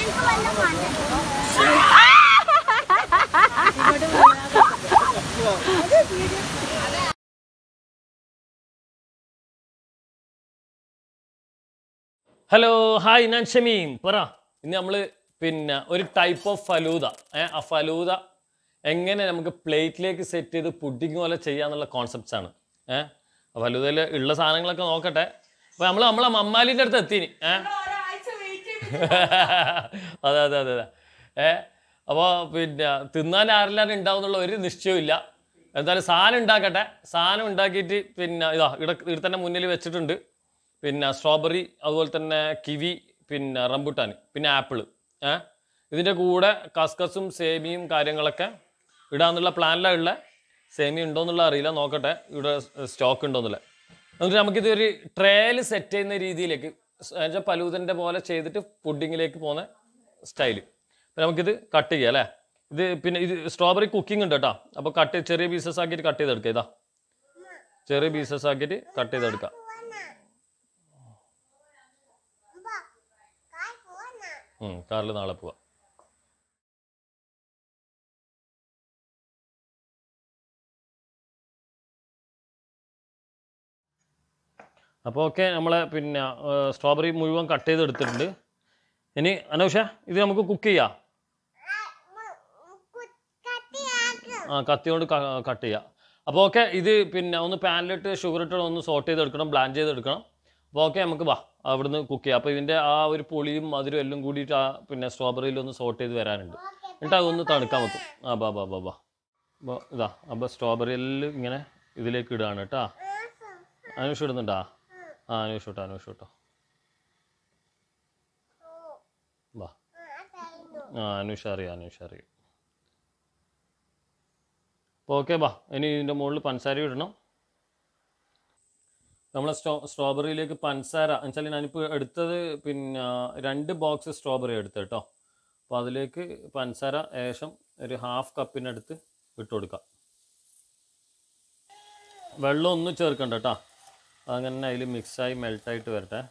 എനിക്ക് വല്ല മണ്ടോ hello hi ഞാൻ ഷമീം പറ ഇന്ന് നമ്മൾ പിന്നെ ഒരു ടൈപ്പ് ഓഫ് ഫലൂദ ഏ ആ ഫലൂദ എങ്ങനെ നമുക്ക് പ്ലേറ്റിലേക്ക് സെറ്റ് ചെയ്ത് പുഡിങ് പോലെ ചെയ്യാന്നുള്ള കോൺസെപ്റ്റ്സ് ആണ് ഏ ആ ഫലൂദയിൽ ഉള്ള സാധനങ്ങളൊക്കെ നോക്കട്ടെ അപ്പോൾ നമ്മൾ നമ്മളെ മമ്മാലിൻ്റെ അടുത്ത് എത്തിന് ഏ അതെ അതെ അതെ അതെ ഏ അപ്പോൾ പിന്നെ തിന്നാൻ ആരെല്ലാം ഉണ്ടാവും എന്നുള്ള ഒരു നിശ്ചയമില്ല എന്തായാലും സാധനം ഉണ്ടാക്കട്ടെ സാധനം ഉണ്ടാക്കിയിട്ട് പിന്നെ ഇതാ ഇവിടെ ഇവിടെ തന്നെ മുന്നിൽ വെച്ചിട്ടുണ്ട് പിന്നെ സ്ട്രോബെറി അതുപോലെ തന്നെ കിവി പിന്നെ റംബുട്ടാൻ പിന്നെ ആപ്പിള് ഏ ഇതിൻ്റെ കൂടെ കസ്കസും സേമിയും കാര്യങ്ങളൊക്കെ ഇടാന്നുള്ള പ്ലാനിലാണ് ഉള്ളത് സേമിയ ഉണ്ടോയെന്നുള്ള അറിയില്ല നോക്കട്ടെ ഇവിടെ സ്റ്റോക്ക് ഉണ്ടോയെന്നുള്ളത് എന്നിട്ട് നമുക്കിത് ഒരു ട്രേയിൽ സെറ്റ് ചെയ്യുന്ന രീതിയിലേക്ക് എന്നുവെച്ചാൽ പലൂതൻ്റെ പോലെ ചെയ്തിട്ട് പുഡിങ്ങിലേക്ക് പോകുന്ന സ്റ്റൈല് അപ്പം നമുക്കിത് കട്ട് ചെയ്യാം അല്ലേ ഇത് പിന്നെ ഇത് സ്ട്രോബെറി കുക്കിംഗ് ഉണ്ട് കേട്ടോ അപ്പോൾ കട്ട് ചെറിയ പീസസ് ആക്കിയിട്ട് കട്ട് ചെയ്തെടുക്കുക ഇതാ ചെറിയ പീസസ് ആക്കിയിട്ട് കട്ട് ചെയ്തെടുക്കാം കാറിൽ നാളെ പോവാം അപ്പോൾ ഓക്കെ നമ്മളെ പിന്നെ സ്ട്രോബെറി മുഴുവൻ കട്ട് ചെയ്തെടുത്തിട്ടുണ്ട് ഇനി അനൗഷ ഇത് നമുക്ക് കുക്ക് ചെയ്യാം ആ കത്തി കൊണ്ട് കട്ട് ചെയ്യാം അപ്പോൾ ഓക്കെ ഇത് പിന്നെ ഒന്ന് പാനിലിട്ട് ഷുഗർ ഇട്ട് ഒന്ന് സോട്ട് ചെയ്തെടുക്കണം ബ്ലാൻഡ് ചെയ്തെടുക്കണം അപ്പോൾ ഓക്കെ നമുക്ക് വാ അവിടുന്ന് കുക്ക് ചെയ്യാം അപ്പോൾ ഇതിൻ്റെ ആ ഒരു പുളിയും മധുരം എല്ലാം കൂടിയിട്ട് ആ പിന്നെ സ്ട്രോബെറിയിൽ ഒന്ന് സോട്ട് ചെയ്ത് വരാനുണ്ട് എന്നിട്ട് അതൊന്ന് തണുക്കാൻ വെക്കും ആ ബാ ബാ ബാ ബാ അപ്പോൾ ഇതാ അപ്പോൾ സ്ട്രോബെറി എല്ലാം ഇങ്ങനെ ഇതിലേക്ക് ഇടുകയാണ് കേട്ടോ അനുഷ് ഇടുന്നുണ്ടാ ആ അനുഷ് ഇട്ടോ അനുഷ് ഇട്ടോ വാ ആ അനുഷ അറിയാം അനുഷ അറിയാം അപ്പോൾ ഓക്കെ ബാ ഇനി ഇതിൻ്റെ മുകളിൽ പഞ്ചസാര ഇടണം നമ്മളെ സ്ട്രോ സ്ട്രോബെറിയിലേക്ക് പഞ്ചസാര എന്നുവെച്ചാൽ ഞാനിപ്പോൾ എടുത്തത് പിന്നെ രണ്ട് ബോക്സ് സ്ട്രോബെറി എടുത്ത് കേട്ടോ അപ്പോൾ അതിലേക്ക് പഞ്ചസാര ഏകദേശം ഒരു ഹാഫ് കപ്പിനടുത്ത് ഇട്ട് കൊടുക്കാം വെള്ളം ഒന്നും ചേർക്കണ്ട കേട്ടോ അങ്ങനെ അതിൽ മിക്സായി മെൽട്ടായിട്ട് വരട്ടെ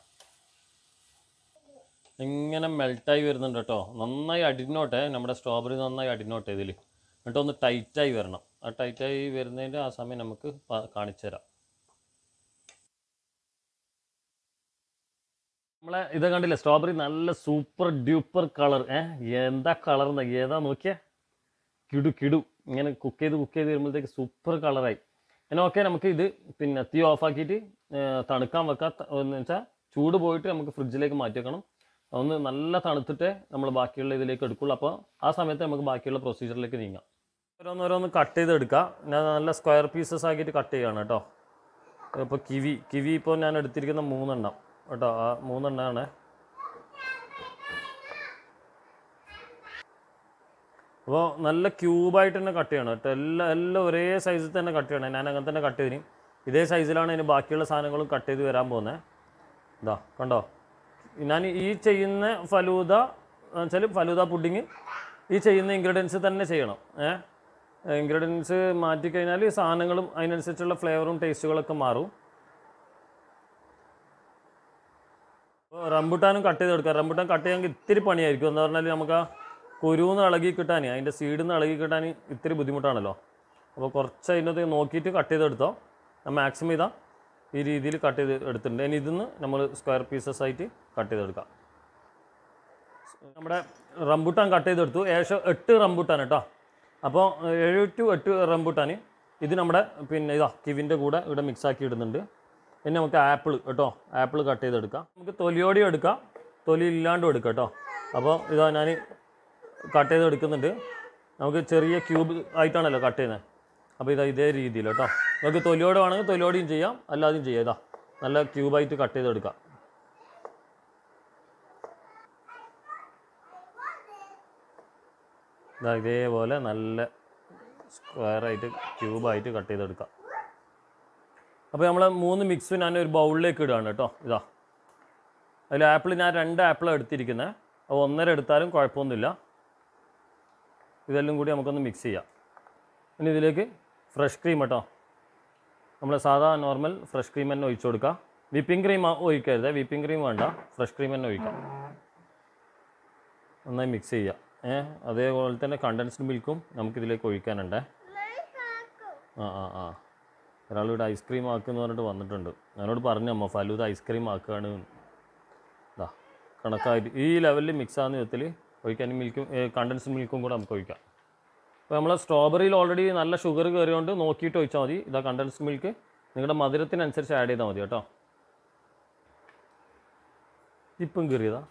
ഇങ്ങനെ മെൽട്ടായി വരുന്നുണ്ട് കേട്ടോ നന്നായി അടിനോട്ടെ നമ്മുടെ സ്ട്രോബെറി നന്നായി അടിനോട്ടെ ഇതിൽ എന്നിട്ട് ഒന്ന് ടൈറ്റായി വരണം ആ ടൈറ്റായി വരുന്നതിൻ്റെ ആ സമയം നമുക്ക് കാണിച്ചു തരാം നമ്മളെ ഇത് കണ്ടില്ലേ സ്ട്രോബെറി നല്ല സൂപ്പർ ഡ്യൂപ്പർ കളർ ഏ എന്താ കളർ ഏതാ നോക്കിയേ കിടു കിടു ഇങ്ങനെ കുക്ക് ചെയ്ത് കുക്ക് ചെയ്ത് വരുമ്പോഴത്തേക്ക് സൂപ്പർ കളറായി എന്നാൽ ഓക്കെ നമുക്ക് ഇത് പിന്നെ തീ ഓഫാക്കിയിട്ട് തണുക്കാൻ വെക്കാം ത- എന്ന് വെച്ചാൽ ചൂട് പോയിട്ട് നമുക്ക് ഫ്രിഡ്ജിലേക്ക് മാറ്റി വെക്കണം ഒന്ന് നല്ല തണുത്തിട്ടേ നമ്മൾ ബാക്കിയുള്ള ഇതിലേക്ക് എടുക്കുള്ളൂ അപ്പോൾ ആ സമയത്ത് നമുക്ക് ബാക്കിയുള്ള പ്രൊസീജിയറിലേക്ക് നീങ്ങാം ഓരോന്നോരോന്ന് കട്ട് ചെയ്തെടുക്കുക ഞാൻ നല്ല സ്ക്വയർ പീസസ് ആക്കിയിട്ട് കട്ട് ചെയ്യാണ് കേട്ടോ ഇപ്പോൾ കിവി കിവി ഇപ്പോൾ ഞാൻ എടുത്തിരിക്കുന്ന മൂന്നെണ്ണം കേട്ടോ ആ മൂന്നെണ്ണമാണ് അപ്പോൾ നല്ല ക്യൂബായിട്ട് തന്നെ കട്ട് ചെയ്യണം കേട്ടോ എല്ലാം എല്ലാം ഒരേ സൈസിൽ തന്നെ കട്ട് ചെയ്യണം ഞാൻ അങ്ങനെ തന്നെ കട്ട് ചെയ്തിന് ഇതേ സൈസിലാണ് ഇതിന് ബാക്കിയുള്ള സാധനങ്ങളും കട്ട് ചെയ്ത് വരാൻ പോകുന്നത് ഇതാ കണ്ടോ ഞാൻ ഈ ചെയ്യുന്ന ഫലൂദ വെച്ചാൽ ഫലൂദ പുഡിങ് ഈ ചെയ്യുന്ന ഇൻഗ്രീഡിയൻസ് തന്നെ ചെയ്യണം ഏ ഇൻഗ്രീഡിയൻസ് മാറ്റിക്കഴിഞ്ഞാൽ ഈ സാധനങ്ങളും അതിനനുസരിച്ചുള്ള ഫ്ലേവറും ടേസ്റ്റുകളൊക്കെ മാറും അപ്പോൾ റംബുട്ടാനും കട്ട് ചെയ്തെടുക്കാം റംബുട്ടാൻ കട്ട് ചെയ്യാമെങ്കിൽ ഇത്തിരി പണിയായിരിക്കും എന്ന് പറഞ്ഞാൽ നമുക്ക് ആ കുരുന്ന് ഇളകി കിട്ടാൻ അതിൻ്റെ സീഡിൽ നിന്ന് ഇളകി കിട്ടാൻ ഇത്തിരി ബുദ്ധിമുട്ടാണല്ലോ അപ്പോൾ കുറച്ച് അതിൻ്റെ നോക്കിയിട്ട് കട്ട് ചെയ്തെടുത്തോ ഞാൻ മാക്സിമം ഇതാ ഈ രീതിയിൽ കട്ട് ചെയ്ത് എടുത്തിട്ടുണ്ട് ഇനി ഇതിന്ന് നമ്മൾ സ്ക്വയർ പീസസ് ആയിട്ട് കട്ട് ചെയ്തെടുക്കാം നമ്മുടെ റംബുട്ടാൻ കട്ട് ചെയ്തെടുത്തു ഏകദേശം എട്ട് റംബുട്ടാൻ കേട്ടോ അപ്പോൾ ഏഴ് ടു എട്ട് റംബുട്ടാൻ ഇത് നമ്മുടെ പിന്നെ ഇതാ കിവിൻ്റെ കൂടെ ഇവിടെ മിക്സ് ആക്കി ഇടുന്നുണ്ട് പിന്നെ നമുക്ക് ആപ്പിൾ കേട്ടോ ആപ്പിൾ കട്ട് ചെയ്തെടുക്കാം നമുക്ക് തൊലിയോടെയും എടുക്കാം തൊലി ഇല്ലാണ്ടും എടുക്കാം കേട്ടോ അപ്പോൾ ഇതാ ഞാൻ കട്ട് ചെയ്ത് എടുക്കുന്നുണ്ട് നമുക്ക് ചെറിയ ക്യൂബ് ആയിട്ടാണല്ലോ കട്ട് ചെയ്യുന്നത് അപ്പോൾ ഇതാ ഇതേ രീതിയിൽ കേട്ടോ നമുക്ക് തൊലിയോടെ വേണമെങ്കിൽ തൊലിയോടെയും ചെയ്യാം അല്ലാതെയും ചെയ്യാം ഇതാ നല്ല ക്യൂബായിട്ട് കട്ട് ചെയ്തെടുക്കാം ഇതാ ഇതേപോലെ നല്ല സ്ക്വയറായിട്ട് ക്യൂബായിട്ട് കട്ട് ചെയ്തെടുക്കാം അപ്പോൾ നമ്മൾ മൂന്ന് മിക്സ് ഞാൻ ഒരു ബൗളിലേക്ക് ഇടുകയാണ് കേട്ടോ ഇതാ അതിൽ ആപ്പിൾ ഞാൻ രണ്ട് ആപ്പിളാണ് എടുത്തിരിക്കുന്നത് അപ്പോൾ ഒന്നര എടുത്താലും കുഴപ്പമൊന്നുമില്ല ഇതെല്ലാം കൂടി നമുക്കൊന്ന് മിക്സ് ചെയ്യാം ഇനി ഇതിലേക്ക് ഫ്രഷ് ക്രീം കേട്ടോ നമ്മൾ സാധാ നോർമൽ ഫ്രഷ് ക്രീം തന്നെ ഒഴിച്ചു കൊടുക്കുക വിപ്പിംഗ് ക്രീം ഒഴിക്കരുത് വിപ്പിംഗ് ക്രീം വേണ്ട ഫ്രഷ് ക്രീം തന്നെ ഒഴിക്കാം നന്നായി മിക്സ് ചെയ്യുക ഏ അതേപോലെ തന്നെ കണ്ടൻസ്ഡ് മിൽക്കും നമുക്കിതിലേക്ക് ഒഴിക്കാനുണ്ടേ ആ ആ ആ ഒരാൾ ഇവിടെ ഐസ്ക്രീം ആക്കുമെന്ന് പറഞ്ഞിട്ട് വന്നിട്ടുണ്ട് ഞാനോട് പറഞ്ഞു അമ്മ ഫലൂദ ഐസ്ക്രീം ആക്കുകയാണ് ഇതാ കണക്കായിട്ട് ഈ ലെവലിൽ മിക്സ് ആകുന്ന വിധത്തിൽ ഒഴിക്കാൻ മിൽക്കും കണ്ടൻസ്ഡ് മിൽക്കും കൂടെ നമുക്ക് ഒഴിക്കാം അപ്പോൾ നമ്മൾ സ്ട്രോബെറിയിൽ ഓൾറെഡി നല്ല ഷുഗർ കയറിയോണ്ട് നോക്കിയിട്ട് ഒഴിച്ചാൽ മതി ഇതാ കണ്ടൻസ്ഡ് മിൽക്ക് നിങ്ങളുടെ മധുരത്തിനനുസരിച്ച് ആഡ് ചെയ്താൽ മതി കേട്ടോ ഇപ്പം കയറിയതാ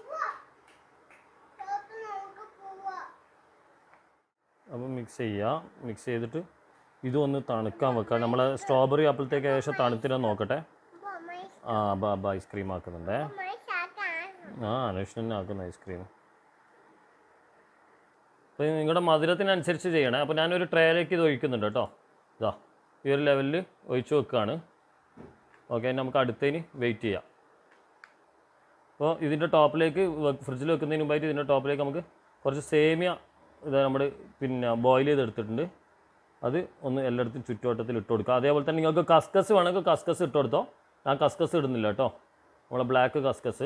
അപ്പോൾ മിക്സ് ചെയ്യുക മിക്സ് ചെയ്തിട്ട് ഇതും ഒന്ന് തണുക്കാൻ വെക്കുക നമ്മളെ സ്ട്രോബെറി അപ്പോഴത്തേക്ക് ഏകദേശം തണുത്തിനെ നോക്കട്ടെ ആ ബാ ബാ ഐസ്ക്രീം ആക്കുന്നുണ്ടേ ആ അനുഷ്ണനെ ആക്കുന്ന ഐസ്ക്രീം അപ്പോൾ നിങ്ങളുടെ മധുരത്തിനനുസരിച്ച് ചെയ്യണേ അപ്പോൾ ഞാനൊരു ട്രേയിലേക്ക് ഇത് ഒഴിക്കുന്നുണ്ട് കേട്ടോ ഇതാ ഈ ഒരു ലെവലിൽ ഒഴിച്ചു വെക്കുകയാണ് ഓക്കെ നമുക്ക് അടുത്തതിന് വെയിറ്റ് ചെയ്യാം അപ്പോൾ ഇതിൻ്റെ ടോപ്പിലേക്ക് ഫ്രിഡ്ജിൽ വെക്കുന്നതിന് മുമ്പായിട്ട് ഇതിൻ്റെ ടോപ്പിലേക്ക് നമുക്ക് കുറച്ച് സേമിയ ഇത് നമ്മൾ പിന്നെ ബോയിൽ ചെയ്തെടുത്തിട്ടുണ്ട് അത് ഒന്ന് എല്ലായിടത്തും ചുറ്റുവട്ടത്തിൽ ഇട്ട് കൊടുക്കുക അതേപോലെ തന്നെ നിങ്ങൾക്ക് കസ്കസ് വേണമെങ്കിൽ കസ്കസ് ഇട്ട് കൊടുത്തോ ഞാൻ കസ്കസ് ഇടുന്നില്ല കേട്ടോ നമ്മളെ ബ്ലാക്ക് കസ്കസ്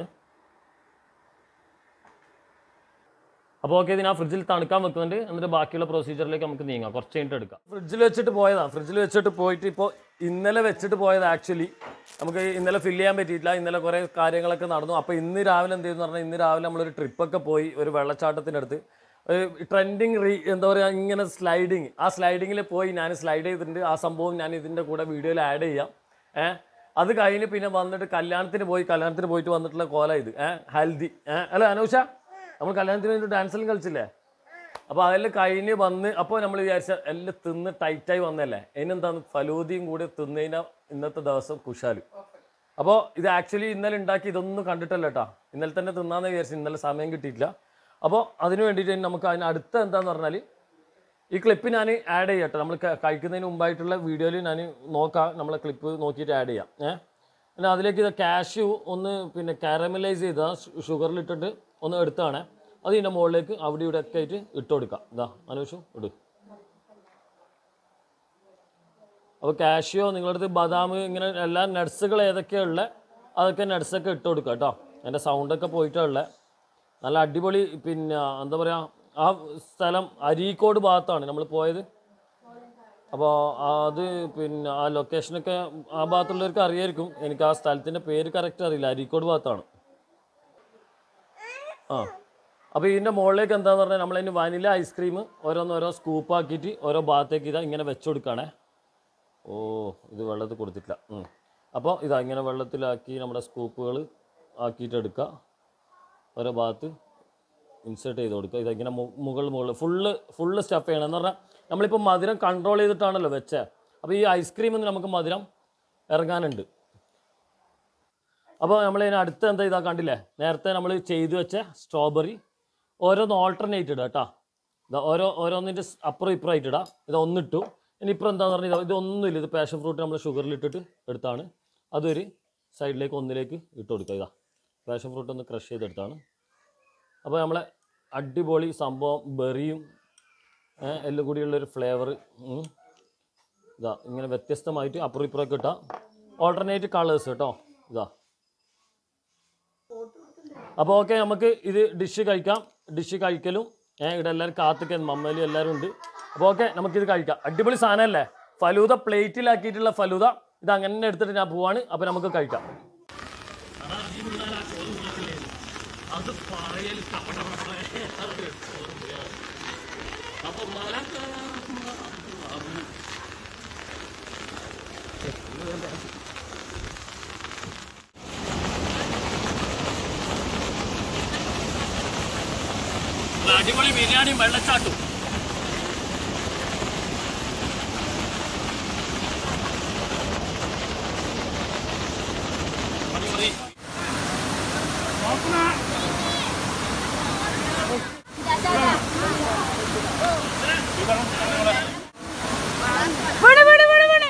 അപ്പോൾ ഓക്കെ ഇതിന് ആ ഫ്രിഡ്ജിൽ തണുക്കാൻ വെക്കുന്നുണ്ട് എന്നിട്ട് ബാക്കിയുള്ള പ്രൊസീജിയറിലേക്ക് നമുക്ക് നീങ്ങാം കുറച്ച് കഴിഞ്ഞിട്ട് എടുക്കാം ഫ്രിഡ്ജിൽ വെച്ചിട്ട് പോയതാണ് ഫ്രിഡ്ജിൽ വെച്ചിട്ട് പോയിട്ട് ഇപ്പോൾ ഇന്നലെ വെച്ചിട്ട് പോയത് ആക്ച്വലി നമുക്ക് ഇന്നലെ ഫില്ല് ചെയ്യാൻ പറ്റിയിട്ടില്ല ഇന്നലെ കുറേ കാര്യങ്ങളൊക്കെ നടന്നു അപ്പോൾ ഇന്ന് രാവിലെ എന്ത് ചെയ്തെന്ന് പറഞ്ഞാൽ ഇന്ന് രാവിലെ നമ്മളൊരു ട്രിപ്പൊക്കെ പോയി ഒരു വെള്ളച്ചാട്ടത്തിനടുത്ത് ഒരു ട്രെൻഡിങ് റീ എന്താ പറയുക ഇങ്ങനെ സ്ലൈഡിങ് ആ സ്ലൈഡിങ്ങിൽ പോയി ഞാൻ സ്ലൈഡ് ചെയ്തിട്ടുണ്ട് ആ സംഭവം ഞാൻ ഇതിൻ്റെ കൂടെ വീഡിയോയിൽ ആഡ് ചെയ്യാം ഏഹ് അത് കഴിഞ്ഞ് പിന്നെ വന്നിട്ട് കല്യാണത്തിന് പോയി കല്യാണത്തിന് പോയിട്ട് വന്നിട്ടുള്ള കോല ഇത് ഏഹ് ഹൽദി ഏഹ് അല്ല അനൂഷ നമ്മൾ കല്യാണത്തിന് വേണ്ടി ഡാൻസെല്ലാം കളിച്ചില്ലേ അപ്പോൾ അതിൽ കഴിഞ്ഞ് വന്ന് അപ്പോൾ നമ്മൾ വിചാരിച്ച എല്ലാം തിന്ന് ടൈറ്റായി വന്നല്ലേ അതിനെന്താണ് ഫലൂദിയും കൂടി തിന്നതിനാൽ ഇന്നത്തെ ദിവസം കുശാല് അപ്പോൾ ഇത് ആക്ച്വലി ഇന്നലെ ഉണ്ടാക്കി ഇതൊന്നും കണ്ടിട്ടല്ല കേട്ടോ ഇന്നലെ തന്നെ തിന്നാന്ന് വിചാരിച്ചു ഇന്നലെ സമയം കിട്ടിയിട്ടില്ല അപ്പോൾ അതിന് വേണ്ടിയിട്ട് നമുക്ക് അതിന് അടുത്ത എന്താന്ന് പറഞ്ഞാൽ ഈ ക്ലിപ്പ് ഞാൻ ആഡ് ചെയ്യട്ടെ നമ്മൾ ക- കഴിക്കുന്നതിന് മുമ്പായിട്ടുള്ള വീഡിയോയിൽ ഞാൻ നോക്കാം നമ്മളെ ക്ലിപ്പ് നോക്കിയിട്ട് ആഡ് ചെയ്യാം ഏഹ് പിന്നെ അതിലേക്ക് ഇത് കാഷ്യൂ ഒന്ന് പിന്നെ കാരമലൈസ് ചെയ്ത ഷുഗറിലിട്ടിട്ട് ഒന്ന് എടുത്താണ് അത് ഇതിൻ്റെ മുകളിലേക്ക് അവിടെ ഇവിടെ ഒക്കെ ആയിട്ട് ഇട്ട് കൊടുക്കാം ഇതാ അനുഷു ഇട് അപ്പോൾ കാഷ്യോ നിങ്ങളുടെ അടുത്ത് ബദാം ഇങ്ങനെ എല്ലാ നട്ട്സുകൾ ഏതൊക്കെയാണ് ഉള്ളത് അതൊക്കെ നട്ട്സൊക്കെ ഇട്ട് കൊടുക്കുക കേട്ടോ എൻ്റെ സൗണ്ടൊക്കെ പോയിട്ടാണ് ഉള്ളത് നല്ല അടിപൊളി പിന്നെ എന്താ പറയുക ആ സ്ഥലം അരീക്കോട് ഭാഗത്താണ് നമ്മൾ പോയത് അപ്പോൾ അത് പിന്നെ ആ ലൊക്കേഷനൊക്കെ ആ ഭാഗത്തുള്ളവർക്ക് അറിയായിരിക്കും എനിക്ക് ആ സ്ഥലത്തിൻ്റെ പേര് കറക്റ്റ് അറിയില്ല അരീക്കോട് ഭാഗത്താണ് ആ അപ്പോൾ ഇതിൻ്റെ മുകളിലേക്ക് എന്താന്ന് പറഞ്ഞാൽ നമ്മളതിന് വനില ഐസ്ക്രീം ഓരോന്നോരോ സ്കൂപ്പ് ആക്കിയിട്ട് ഓരോ ഭാഗത്തേക്ക് ഇതാ ഇങ്ങനെ വെച്ച് കൊടുക്കുകയാണേ ഓ ഇത് വെള്ളത്തിൽ കൊടുത്തിട്ടില്ല ഉം. അപ്പോൾ ഇതാ ഇങ്ങനെ വെള്ളത്തിലാക്കി നമ്മുടെ സ്കൂപ്പുകൾ ആക്കിയിട്ട് എടുക്കുക ഓരോ ഭാഗത്ത് ഇൻസേർട്ട് ചെയ്ത് കൊടുക്കുക ഇത് ഇങ്ങനെ മു- മുകൾ മുകളിൽ ഫുള്ള് ഫുള്ള് സ്റ്റഫ് ചെയ്യണം എന്ന് പറഞ്ഞാൽ നമ്മളിപ്പോൾ മധുരം കൺട്രോൾ ചെയ്തിട്ടാണല്ലോ വെച്ചത് അപ്പോൾ ഈ ഐസ്ക്രീമിൽ നിന്ന് നമുക്ക് മധുരം ഇറങ്ങാനുണ്ട് അപ്പോൾ നമ്മൾ ഇതിന് അടുത്ത് എന്താ ഇതാ കണ്ടില്ലേ നേരത്തെ നമ്മൾ ചെയ്തു വെച്ച സ്ട്രോബെറി ഓരോന്ന് ഓൾട്ടർനേറ്റ് ഇടുക കേട്ടോ ഇതാ ഓരോ ഓരോന്നിൻ്റെ സ് അപ്പുറം ഇപ്പുറം ആയിട്ട് ഇടാം ഇത് ഒന്നിട്ടു ഇനി ഇപ്പുറം എന്താന്ന് പറഞ്ഞാൽ ഇത് ഇതൊന്നുമില്ല ഇത് പാഷൻ ഫ്രൂട്ട് നമ്മൾ ഷുഗറിൽ ഇട്ടിട്ട് എടുത്താണ് അതൊരു സൈഡിലേക്ക് ഒന്നിലേക്ക് ഇട്ട് കൊടുക്കുക ഇതാ പാഷൻ ഫ്രൂട്ട് ഒന്ന് ക്രഷ് ചെയ്തെടുത്താണ് അപ്പോൾ നമ്മളെ അടിപൊളി സംഭവം ബെറിയും ഏഹ്, എല്ലാം കൂടിയുള്ളൊരു ഫ്ലേവർ ഇതാ ഇങ്ങനെ വ്യത്യസ്തമായിട്ട് അപ്പുറം ഇപ്പുറമൊക്കെ ഇട്ടാൽ ഓൾട്ടർനേറ്റ് കളേഴ്സ് കേട്ടോ ഇതാ അപ്പോൾ ഓക്കെ നമുക്ക് ഇത് ഡിഷ് കഴിക്കാം ഡിഷ് കഴിക്കലും ഏഹ് ഇവിടെ എല്ലാവരും കാത്തിക്കാൻ മമ്മയിലും എല്ലാവരും ഉണ്ട് അപ്പോൾ ഓക്കെ നമുക്കിത് കഴിക്കാം അടിപൊളി സാധനമല്ലേ ഫലൂദ പ്ലേറ്റിലാക്കിയിട്ടുള്ള ഫലൂദ ഇത് അങ്ങനെ തന്നെ എടുത്തിട്ട് ഞാൻ പോവാണ് അപ്പോൾ നമുക്ക് കഴിക്കാം അത് പറയൽ അപ്പൊ മല അടിപൊളി ബിരിയാണിയും വെള്ളച്ചാട്ടും മതി മതി വിട് വിട് വിട് വിട്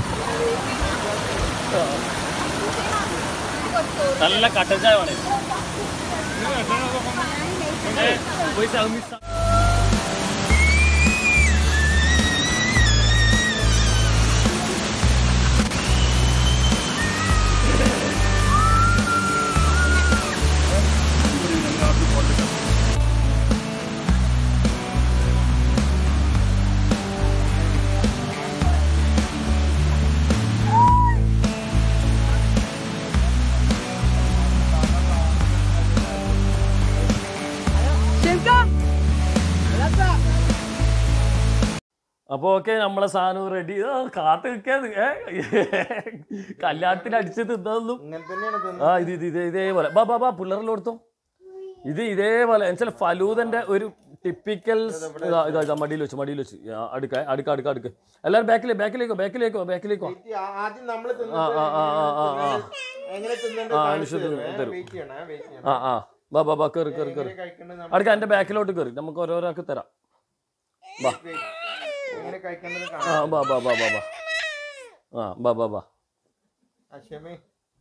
നല്ല കട്ടൻ ചായ വേണേ പോയി സൗമിസ് അപ്പൊ ഓക്കെ നമ്മളെ സാധനം റെഡി കാത്തു നിൽക്കാന്ന് ഏ കല്യാണത്തിന് അടിച്ച് തിന്നതൊന്നും ഇങ്ങനെ തന്നെയാണ് തിന്നത്. ആ ഇത് ഇത് ഇത് ഇതേപോലെ ബാ ബാ ബാ പിള്ളേരെല്ലാം കൊടുത്തു ഇത് ഇതേപോലെ എന്നുവെച്ചാൽ ഫലൂദന്റെ ഒരു ടിപ്പിക്കൽ ഇതാ ഇതാ ഇതാ മടിയിൽ വെച്ച് മടിയിൽ വെച്ച് ആ, അടുക്ക അടുക്ക അടുക്ക അടുക്ക് എല്ലാവരും ബാക്കിലേക്ക് ബാക്കിലേക്കോ ബാക്കിലേക്കോ ബാക്കിലേക്കോ വെയിറ്റ് ചെയ്യാം. ആദ്യം നമ്മള് ആ, ആ, ആ, ആ, ആ, ആ. എങ്ങനെ തിന്നേണ്ടത് ആ, കാണിച്ചു അനുഷ്ഠ തരും. തരും. വെയിറ്റ് ചെയ്യണേ വെയിറ്റ് ചെയ്യണം ആ ആ ബാ ബാ ബാ കയറി കയറി കയറി എങ്ങനെ കഴിക്കേണ്ടത് നമ്മൾ അടുക്ക എൻ്റെ ബാക്കിലോട്ട് കയറി നമുക്ക് ഓരോരാൾക്ക് തരാം ബാ എങ്ങനെ കഴിക്കേണ്ടത് ആ കാണാം ബാ ബാ ബാ ബാ ബാ ആ ബാ ബാ ബാ അക്ഷമേ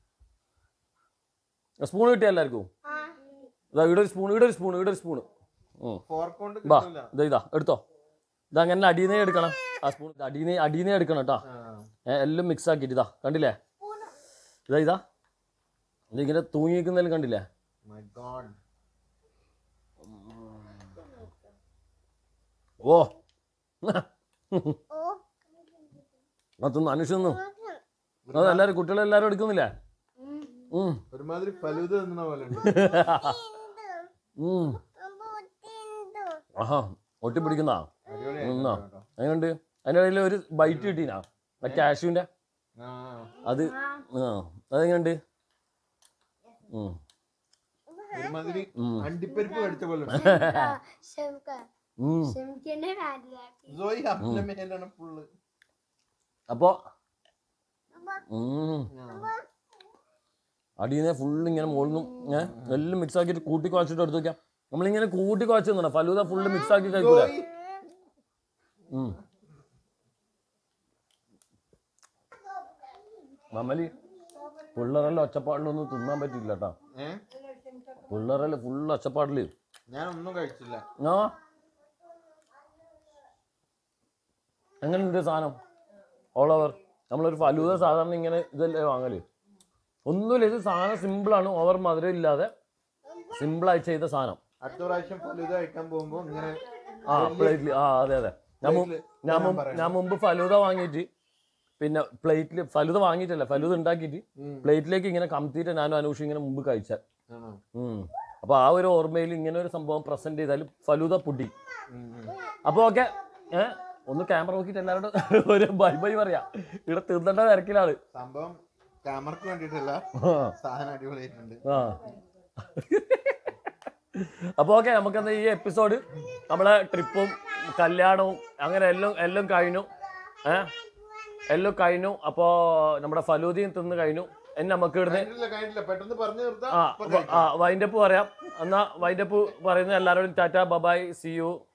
സ്പൂൺ കിട്ടിയ എല്ലാവർക്കും ഇതാ ഇവിടെ ഒരു സ്പൂൺ ഇവിടെ ഒരു സ്പൂൺ ഇവിടെ ഒരു സ്പൂൺ ഫോർക്ക് കൊണ്ട് ബാ കിട്ടൂല ഇതാ ഇതാ എടുത്തോ ഇത് അങ്ങനെ അടിയനേ എടുക്കണം ആ സ്പൂൺ അടിയനേ അടിയനേ എടുക്കണം കേട്ടോ ആ. എല്ലാം മിക്സ് ആക്കിയിട്ട് ഇതാ കണ്ടില്ലേ ഇതാ ഇതാ ഇതിങ്ങനെ തൂങ്ങി നിൽക്കുന്നതിൽ കണ്ടില്ലേ My God. ഓ അതൊന്നും അനുഷ്ഠന്നു അത് എല്ലാവരും കുട്ടികളെല്ലാവരും എടുക്കുന്നില്ലേ ഉം, ഒരുമാതിരി ഫലൂദ തിന്നണ പോലെ ഉണ്ട് ഉം. ആഹാ ഒട്ടിപ്പിടിക്കുന്ന ഒന്നാ എങ്ങനെയുണ്ട് അതിൻ്റെ ഇടയിൽ ഒരു ബൈറ്റ് കിട്ടീനാ ആ കാഷ്യൂൻ്റെ ആ അത് ആ അതെങ്ങനെയുണ്ട് ഉം. ഒരുമാതിരി ഉം. അണ്ടിപ്പരിപ്പ് കടിച്ച പോലെ ഉണ്ട്. ഉം. സോയി അവന്റെ മേലാണ് ഫുള്ള് അപ്പോ ഉം. അടിയിൽ നിന്ന് ഫുള്ള് ഇങ്ങനെ മുകളിലും ഏഹ് എല്ലാം മിക്സ് ആക്കിയിട്ട് കൂട്ടി കുഴച്ചിട്ട് എടുത്ത് വെക്കാം നമ്മളിങ്ങനെ കൂട്ടി കുഴച്ച് തന്നെ ഫലൂദ ഫുള്ള് മിക്സ് ആക്കി കഴിക്കൂലേ ഉം. മമലി പിള്ളേരെല്ലാം ഒച്ചപ്പാടിലൊന്നും തിന്നാൻ പറ്റില്ല കേട്ടോ ഏ പിള്ളേരെല്ലാം ഫുള്ള് ഒച്ചപ്പാടില് ഞാൻ ഒന്നും കഴിച്ചില്ല ആ എങ്ങനെയുണ്ട് സാധനം ഓൾ ഓവർ നമ്മളൊരു ഫലൂദ സാധാരണ ഇങ്ങനെ ഇതല്ലേ വാങ്ങല് ഒന്നുമില്ല ഇത് സാധനം സിമ്പിളാണ് ഓവർ മധുരം ഇല്ലാതെ സിമ്പിളായി ചെയ്ത സാധനം അടുത്ത പ്രാവശ്യം ഫലൂദ കഴിക്കാൻ പോകുമ്പോ ഇങ്ങനെ ആ പ്ലേറ്റിൽ ആ അതെ അതെ ഞാൻ മു- Plate ല് ഞാൻ തരാൻ മുമ്പ് പറയണം. ഞാൻ മുമ്പ് ഫലൂദ വാങ്ങിയിട്ട് പിന്നെ പ്ലേറ്റിൽ ഫലൂദ വാങ്ങിയിട്ടല്ല ഫലൂദ ഉണ്ടാക്കിയിട്ട് ഉം. പ്ലേറ്റിലേക്ക് ഇങ്ങനെ കമത്തിയിട്ട് ഞാനും അനൂഷ് ഇങ്ങനെ മുമ്പ് കഴിച്ചാൽ ആണോ? അപ്പോൾ ആ ഒരു ഓർമ്മയിൽ ഇങ്ങനെ ഒരു സംഭവം പ്രസന്റ് ചെയ്താൽ ഫലൂദ പുഡി ഉം, ഉം. അപ്പോൾ ഓക്കെ ഏ ഒന്ന് ക്യാമറ നോക്കിയിട്ട് എല്ലാവരോടും ഒരു ബൈ ബൈ പറയാ ഇവിടെ തീർത്തേണ്ട തിരക്കിലാണ് സംഭവം ക്യാമറക്ക് വേണ്ടിട്ടല്ല സാധനം അടിപൊളിയായിട്ടുണ്ട് ആ അപ്പോൾ ഓക്കെ നമുക്കെന്താ ഈ എപ്പിസോഡ് നമ്മളെ ട്രിപ്പും കല്യാണവും അങ്ങനെ എല്ലാം എല്ലാം കഴിഞ്ഞു ഏ എല്ലാം കഴിഞ്ഞു അപ്പോൾ നമ്മുടെ ഫലൂദിയും തിന്ന് കഴിഞ്ഞു എന്നെ നമുക്ക് ഇവിടുന്ന് കഴിഞ്ഞില്ല കഴിഞ്ഞില്ല പെട്ടെന്ന് പറഞ്ഞു നിർത്താം ആ ഇപ്പൊ വ- ആ വൈൻഡപ്പ് പറയാം എന്നാ വൈൻഡപ്പ് പറയുന്ന എല്ലാവരോടും ടാറ്റ ബബായ് സി യു